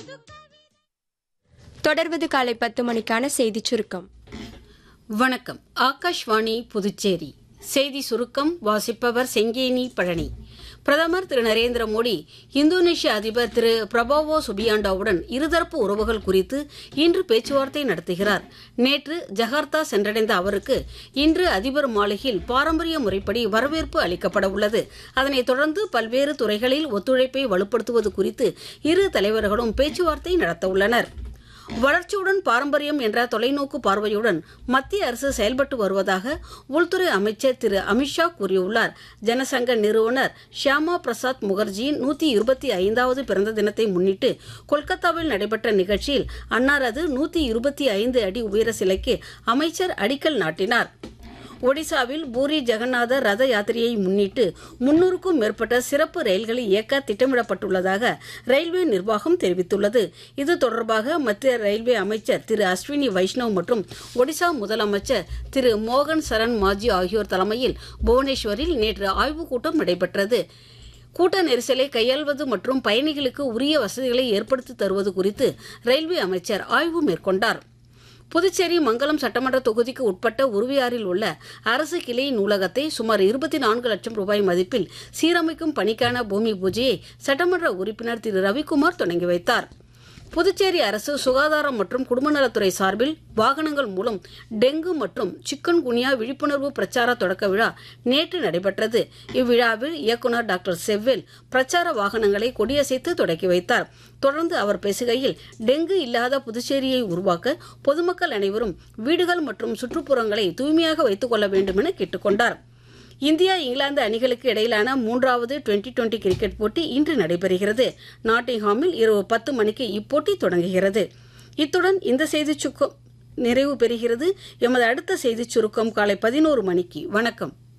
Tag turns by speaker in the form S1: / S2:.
S1: தொடர்வது காலை பத்து மணிக்கான செய்திச் சுருக்கம்
S2: வணக்கம் ஆகாஷ்வாணி புதுச்சேரி செய்தி சுருக்கம் வாசிப்பவர் செங்கேனி பழனி பிரதமர் திரு நரேந்திர மோடி இந்தோனேஷிய அதிபர் திரு பிரபாவோ சுபியாண்டோவுடன் இருதரப்பு உறவுகள் குறித்து இன்று பேச்சுவார்த்தை நடத்துகிறார் நேற்று ஜகார்த்தா சென்றடைந்த அவருக்கு இன்று அதிபர் மாளிகையில் பாரம்பரிய முறைப்படி வரவேற்பு அளிக்கப்பட உள்ளது அதனைத் தொடர்ந்து பல்வேறு துறைகளில் ஒத்துழைப்பை வலுப்படுத்துவது குறித்து இரு தலைவர்களும் பேச்சுவார்த்தை நடத்தவுள்ளனர் வளர்ச்சியுடன் பாரம்பரியம் என்ற தொலைநோக்கு பார்வையுடன் மத்திய அரசு செயல்பட்டு வருவதாக உள்துறை அமைச்சர் திரு அமித்ஷா கூறியுள்ளார் ஜனசங்க நிறுவனர் ஷியாமா பிரசாத் முகர்ஜியின் நூத்தி இருபத்தி ஐந்தாவது பிறந்த தினத்தை முன்னிட்டு கொல்கத்தாவில் நடைபெற்ற நிகழ்ச்சியில் அன்னாரது நூத்தி இருபத்தி ஐந்து அடி உயர சிலைக்கு அமைச்சர் அடிக்கல் நாட்டினார் ஒடிசாவில் பூரி ஜெகநாதர் ரத யாத்திரையை முன்னிட்டு முன்னூறுக்கும் மேற்பட்ட சிறப்பு ரயில்களை இயக்க திட்டமிடப்பட்டுள்ளதாக ரயில்வே நிர்வாகம் தெரிவித்துள்ளது இது தொடர்பாக மத்திய ரயில்வே அமைச்சர் திரு அஸ்வினி வைஷ்ணவ் மற்றும் ஒடிசா முதலமைச்சர் திரு மோகன் சரண் மாஜி ஆகியோர் தலைமையில் புவனேஸ்வரில் நேற்று ஆய்வுக் கூட்டம் நடைபெற்றது கூட்ட நெரிசலை கையாள்வது மற்றும் பயணிகளுக்கு உரிய வசதிகளை ஏற்படுத்தி தருவது குறித்து ரயில்வே அமைச்சர் ஆய்வு மேற்கொண்டார் புதுச்சேரி மங்கலம் சட்டமன்ற தொகுதிக்கு உட்பட்ட உருவியாரில் உள்ள அரசு கிளை நூலகத்தை சுமார் இருபத்தி நான்கு லட்சம் ரூபாய் மதிப்பில் சீரமைக்கும் பணிக்கான பூமி பூஜையை சட்டமன்ற உறுப்பினர் திரு ரவிக்குமார் தொடங்கி வைத்தார் புதுச்சேரி அரசு சுகாதாரம் மற்றும் குடும்பநலத்துறை சார்பில் வாகனங்கள் மூலம் டெங்கு மற்றும் சிக்கன் குனியா விழிப்புணர்வு பிரச்சார தொடக்க விழா நேற்று நடைபெற்றது இவ்விழாவில் இயக்குநர் டாக்டர் செவ்வேல் பிரச்சார வாகனங்களை கொடியசைத்து தொடக்கி வைத்தார் தொடர்ந்து அவர் பேசுகையில் டெங்கு இல்லாத புதுச்சேரியை உருவாக்க பொதுமக்கள் அனைவரும் வீடுகள் மற்றும் சுற்றுப்புறங்களை தூய்மையாக வைத்துக் கொள்ள வேண்டும் என கேட்டுக்கொண்டார் இந்தியா இங்கிலாந்து அணிகளுக்கு இடையிலான மூன்றாவது டுவெண்டி டுவெண்டி கிரிக்கெட் போட்டி இன்று நடைபெறுகிறது நாட்டிங்ஹாமில் இரவு பத்து மணிக்கு இப்போட்டி தொடங்குகிறது இத்துடன் இந்த செய்திச் சுருக்கம் நிறைவு பெறுகிறது எமது அடுத்த செய்திச் சுருக்கம் காலை பதினோரு மணிக்கு வணக்கம்